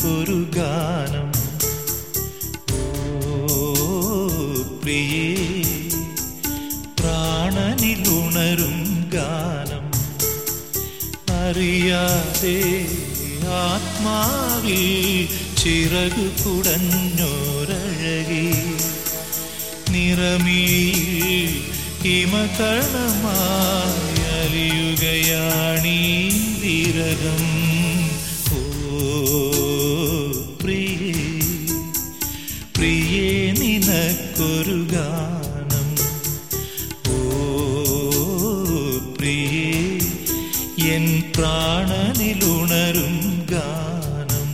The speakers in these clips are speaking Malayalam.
നിനക്കൊരു ഗാനം ഓ പ്രിയേ പ്രാണനിലുണരും ഗാനം അറിയാതെ ആത്മാവിൽ ചിറകു കുടഞ്ഞോരഴകി നിറമിയിൽ ഹിമകണമായി അലിയുകയാണീ വിരകം ഓ പ്രിയേ പ്രിയേ നിനക്കൊരു ഗാനം ഓ പ്രിയേ എൻ പ്രാണനിലുണരും ഗാനം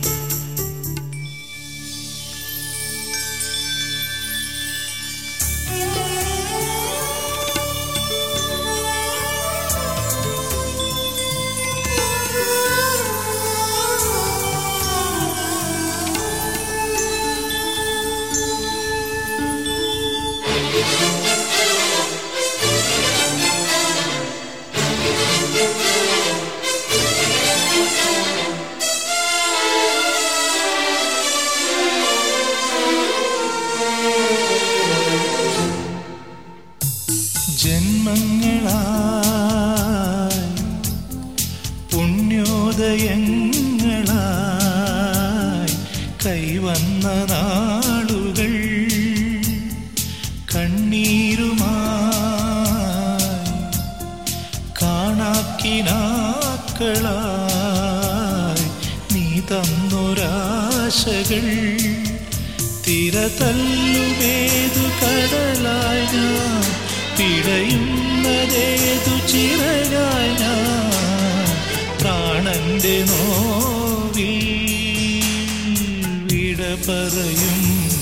ജന്മങ്ങളായി പുണ്യോദയങ്ങളായി കൈവന്ന നാളുകൾ കണ്ണീരുമായി കാണാക്കിനാക്കളായി നീ തന്നൊരാശകൾ തിരതല്ലുമേതു കടലായി ഞാൻ പിടയുന്നതേതു ചിറകായി ഞാൻ പ്രാണന്റെ നോവിൽ വിട പറയും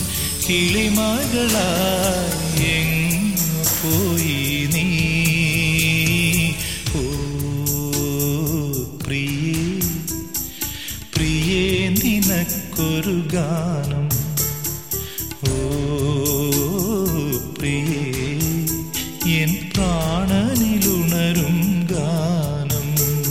കിളിമകളായി എങ്ങു പോയി നീ ഓ പ്രിയേ പ്രിയേ നിനക്കൊരു ഗാനം ഓ പ്രിയേ എൻ പ്രാണനിലുണരും ഗാനം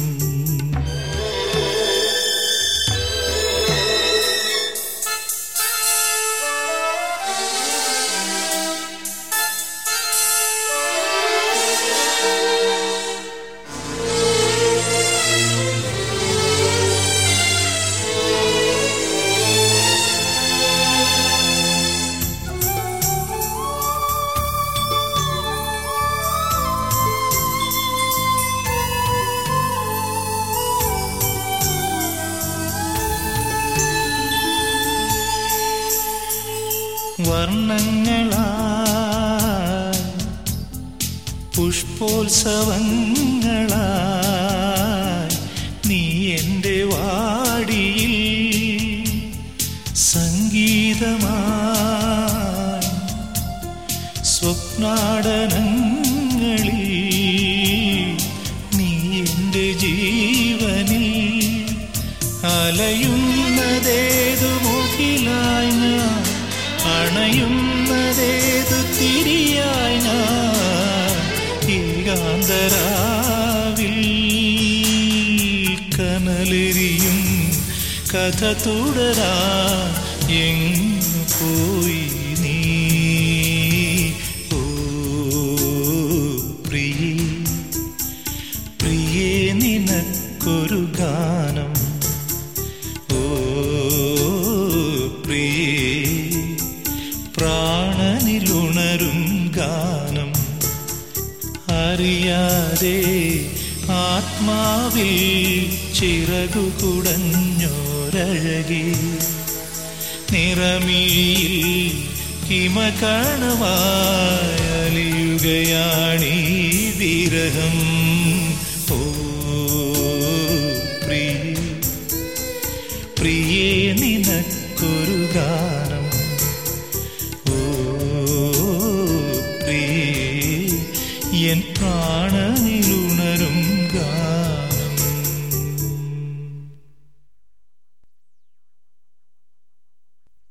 വർണ്ണങ്ങളായി പുഷ്പോത്സവങ്ങളായി നീ എൻ്റെ വാടിയിൽ സംഗീതമായി സ്വപ്നാടനങ്ങളിൽ നീ എൻ്റെ ജീവനിൽ അലയുന്നതേതു മുകിലായി ഞാൻ അണയുന്നതേതു തിരിയായി ഞാൻ ഏകാന്തരാവിൽ കനലെരിയും കഥ തുടരാ എങ്ങു പോയി നീ ഓ പ്രിയേ പ്രിയേ നിനക്കൊരു ഗാനം ഓ പ്രിയേ പ്രാണനിലുണരും ഗാനം അറിയാതെ ആത്മാവിൽ ചിറകു കുടഞ്ഞോരഴകി നിറമിഴിയിൽ ഹിമകണമായി അലിയുകയാണീ വിരഹം ഓ പ്രിയ പ്രിയേ നിനക്കൊരു ഗാനം ഓ പ്രിയേ എൻ പ്രാണനിലുണരും